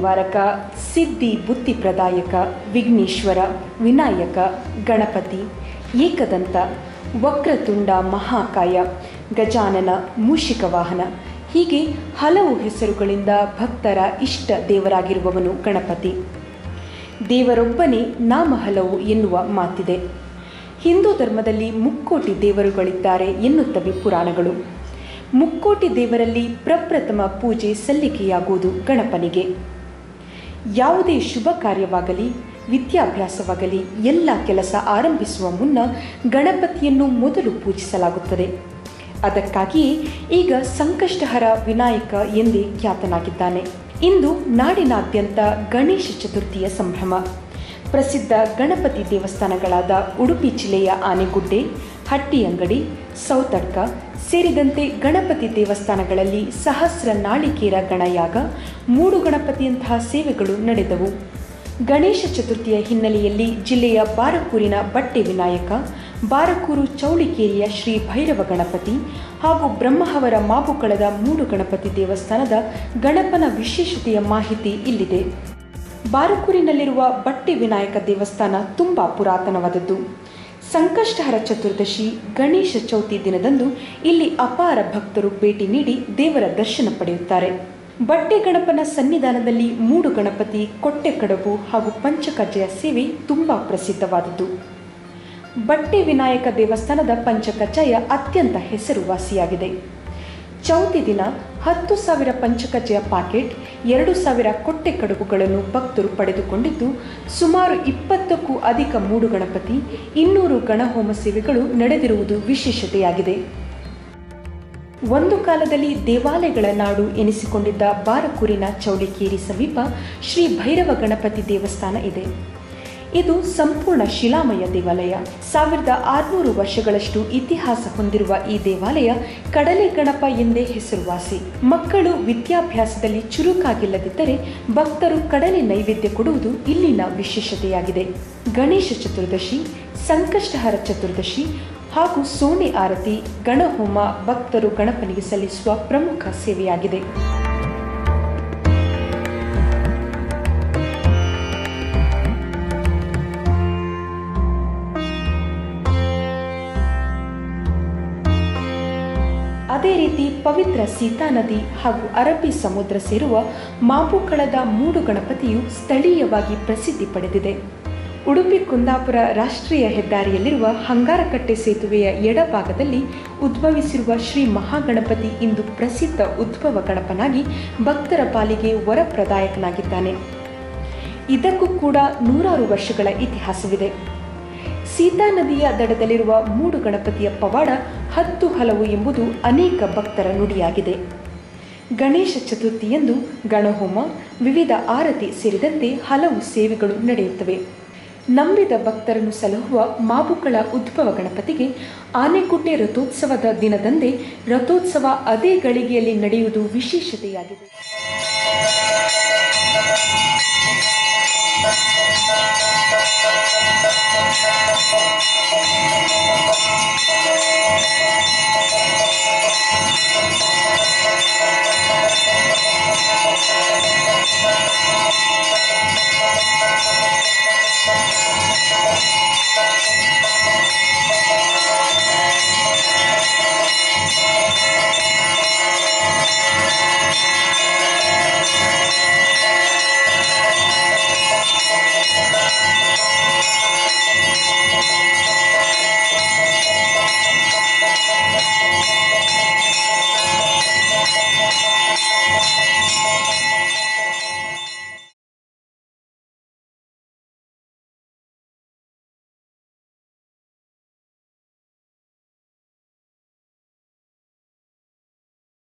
ನಿವಾರಕ ಸಿದ್ಧಿ ಬುದ್ಧಿ ಪ್ರದಾಯಕ ವಿಘ್ನೇಶ್ವರ ವಿನಾಯಕ ಗಣಪತಿ ಏಕದಂತ ವಕ್ರತುಂಡ ಮಹಾಕಾಯ ಗಜಾನನ ಮೂಷಿಕ ವಾಹನ ಹೀಗೆ ಹಲವು ಹೆಸರುಗಳಿಂದ ಭಕ್ತರ ಇಷ್ಟ ದೇವರಾಗಿರುವವನು ಗಣಪತಿ ದೇವರೊಬ್ಬನೇ ನಾಮ ಹಲವು ಎನ್ನುವ ಮಾತಿದೆ ಹಿಂದೂ ಧರ್ಮದಲ್ಲಿ ಮುಕ್ಕೋಟಿ ದೇವರುಗಳಿದ್ದಾರೆ ಎನ್ನುತ್ತವೆ ಪುರಾಣಗಳು ಮುಕ್ಕೋಟಿ ದೇವರಲ್ಲಿ ಪ್ರಪ್ರಥಮ ಪೂಜೆ ಸಲ್ಲಿಕೆಯಾಗುವುದು ಗಣಪನಿಗೆ ಯಾವುದೇ ಶುಭ ಕಾರ್ಯವಾಗಲಿ ವಿದ್ಯಾಭ್ಯಾಸವಾಗಲಿ ಎಲ್ಲ ಕೆಲಸ ಆರಂಭಿಸುವ ಮುನ್ನ ಗಣಪತಿಯನ್ನು ಮೊದಲು ಪೂಜಿಸಲಾಗುತ್ತದೆ ಅದಕ್ಕಾಗಿಯೇ ಈಗ ಸಂಕಷ್ಟಹರ ವಿನಾಯಕ ಎಂದೇ ಖ್ಯಾತನಾಗಿದ್ದಾನೆ ಇಂದು ನಾಡಿನಾದ್ಯಂತ ಗಣೇಶ ಚತುರ್ಥಿಯ ಸಂಭ್ರಮ ಪ್ರಸಿದ್ಧ ಗಣಪತಿ ದೇವಸ್ಥಾನಗಳಾದ ಉಡುಪಿ ಜಿಲ್ಲೆಯ ಆನೆಗುಡ್ಡೆ ಹಟ್ಟಿಯಂಗಡಿ ಸೌತಡ್ಕ ಸೇರಿದಂತೆ ಗಣಪತಿ ದೇವಸ್ಥಾನಗಳಲ್ಲಿ ಸಹಸ್ರ ನಾಳಿಕೇರ ಗಣಯಾಗ ಮೂಡು ಗಣಪತಿಯಂತಹ ಸೇವೆಗಳು ನಡೆದವು ಗಣೇಶ ಚತುರ್ಥಿಯ ಹಿನ್ನೆಲೆಯಲ್ಲಿ ಜಿಲ್ಲೆಯ ಬಾರಕೂರಿನ ಬಟ್ಟೆ ವಿನಾಯಕ ಬಾರಕೂರು ಚೌಳಿಕೇರಿಯ ಶ್ರೀ ಭೈರವ ಗಣಪತಿ ಹಾಗೂ ಬ್ರಹ್ಮಹವರ ಮಾಬುಕಳದ ಮೂಡು ಗಣಪತಿ ದೇವಸ್ಥಾನದ ಗಣಪನ ವಿಶೇಷತೆಯ ಮಾಹಿತಿ ಇಲ್ಲಿದೆ ಬಾರಕೂರಿನಲ್ಲಿರುವ ಬಟ್ಟೆ ವಿನಾಯಕ ದೇವಸ್ಥಾನ ತುಂಬ ಪುರಾತನವಾದದ್ದು ಸಂಕಷ್ಟಹರ ಚತುರ್ದಶಿ ಗಣೇಶ ಚೌತಿ ದಿನದಂದು ಇಲ್ಲಿ ಅಪಾರ ಭಕ್ತರು ಭೇಟಿ ನೀಡಿ ದೇವರ ದರ್ಶನ ಪಡೆಯುತ್ತಾರೆ ಬಟ್ಟೆ ಗಣಪನ ಸನ್ನಿಧಾನದಲ್ಲಿ ಮೂಡು ಗಣಪತಿ ಕೊಟ್ಟೆ ಕಡಬು ಹಾಗೂ ಪಂಚಕಜ್ಜೆಯ ಸೇವೆ ತುಂಬ ಪ್ರಸಿದ್ಧವಾದದ್ದು ಬಟ್ಟೆ ವಿನಾಯಕ ದೇವಸ್ಥಾನದ ಪಂಚಕಜ್ಜಾಯ ಅತ್ಯಂತ ಹೆಸರುವಾಸಿಯಾಗಿದೆ ಚೌತಿ ದಿನ ಹತ್ತು ಸಾವಿರ ಪಂಚಕಜ್ಜೆಯ ಪಾಕೆಟ್ ಎರಡು ಸಾವಿರ ಕೊಟ್ಟೆ ಕಡುಬುಗಳನ್ನು ಭಕ್ತರು ಪಡೆದುಕೊಂಡಿದ್ದು ಸುಮಾರು ಇಪ್ಪತ್ತಕ್ಕೂ ಅಧಿಕ ಮೂಡು ಗಣಪತಿ ಇನ್ನೂರು ಗಣಹೋಮ ಸೇವೆಗಳು ನಡೆದಿರುವುದು ವಿಶೇಷತೆಯಾಗಿದೆ ಒಂದು ಕಾಲದಲ್ಲಿ ದೇವಾಲಯಗಳ ನಾಡು ಎನಿಸಿಕೊಂಡಿದ್ದ ಬಾರಕೂರಿನ ಚೌಳಿಕೇರಿ ಸಮೀಪ ಶ್ರೀ ಭೈರವ ಗಣಪತಿ ದೇವಸ್ಥಾನ ಇದೆ ಇದು ಸಂಪೂರ್ಣ ಶಿಲಾಮಯ ದೇವಾಲಯ ಸಾವಿರದ ಆರುನೂರು ವರ್ಷಗಳಷ್ಟು ಇತಿಹಾಸ ಹೊಂದಿರುವ ಈ ದೇವಾಲಯ ಕಡಲೆ ಗಣಪ ಎಂದೇ ಹೆಸರುವಾಸಿ ಮಕ್ಕಳು ವಿದ್ಯಾಭ್ಯಾಸದಲ್ಲಿ ಚುರುಕಾಗಿಲ್ಲದಿದ್ದರೆ ಭಕ್ತರು ಕಡಲೆ ನೈವೇದ್ಯ ಕೊಡುವುದು ಇಲ್ಲಿನ ವಿಶೇಷತೆಯಾಗಿದೆ ಗಣೇಶ ಚತುರ್ದಶಿ ಸಂಕಷ್ಟಹರ ಚತುರ್ದಶಿ ಹಾಗೂ ಸೋಣೆ ಆರತಿ ಗಣಹೋಮ ಭಕ್ತರು ಗಣಪನಿಗೆ ಸಲ್ಲಿಸುವ ಪ್ರಮುಖ ಸೇವೆಯಾಗಿದೆ ಅದೇ ರೀತಿ ಪವಿತ್ರ ಸೀತಾ ನದಿ ಹಾಗೂ ಅರಬ್ಬಿ ಸಮುದ್ರ ಸೇರುವ ಮಾಪುಕಳದ ಮೂಡು ಗಣಪತಿಯು ಸ್ಥಳೀಯವಾಗಿ ಪ್ರಸಿದ್ಧಿ ಪಡೆದಿದೆ ಉಡುಪಿ ಕುಂದಾಪುರ ರಾಷ್ಟ್ರೀಯ ಹೆದ್ದಾರಿಯಲ್ಲಿರುವ ಹಂಗಾರಕಟ್ಟೆ ಸೇತುವೆಯ ಎಡಭಾಗದಲ್ಲಿ ಉದ್ಭವಿಸಿರುವ ಶ್ರೀ ಮಹಾಗಣಪತಿ ಇಂದು ಪ್ರಸಿದ್ಧ ಉದ್ಭವ ಗಣಪನಾಗಿ ಭಕ್ತರ ಪಾಲಿಗೆ ವರಪ್ರದಾಯಕನಾಗಿದ್ದಾನೆ ಇದಕ್ಕೂ ಕೂಡ ನೂರಾರು ವರ್ಷಗಳ ಇತಿಹಾಸವಿದೆ ಸೀತಾ ನದಿಯ ದಡದಲ್ಲಿರುವ ಮೂಡು ಗಣಪತಿಯ ಪವಾಡ ಹತ್ತು ಹಲವು ಎಂಬುದು ಅನೇಕ ಭಕ್ತರ ನುಡಿಯಾಗಿದೆ ಗಣೇಶ ಚತುರ್ಥಿಯಂದು ಗಣಹೋಮ ವಿವಿಧ ಆರತಿ ಸೇರಿದಂತೆ ಹಲವು ಸೇವೆಗಳು ನಡೆಯುತ್ತವೆ ನಂಬಿದ ಭಕ್ತರನ್ನು ಸಲಹುವ ಮಾಬುಕಳ ಉದ್ಭವ ಗಣಪತಿಗೆ ಆನೆಗುಡ್ಡೆ ರಥೋತ್ಸವದ ದಿನದಂದೇ ರಥೋತ್ಸವ ಅದೇ ಗಳಿಗೆಯಲ್ಲಿ ನಡೆಯುವುದು ವಿಶೇಷತೆಯಾಗಿದೆ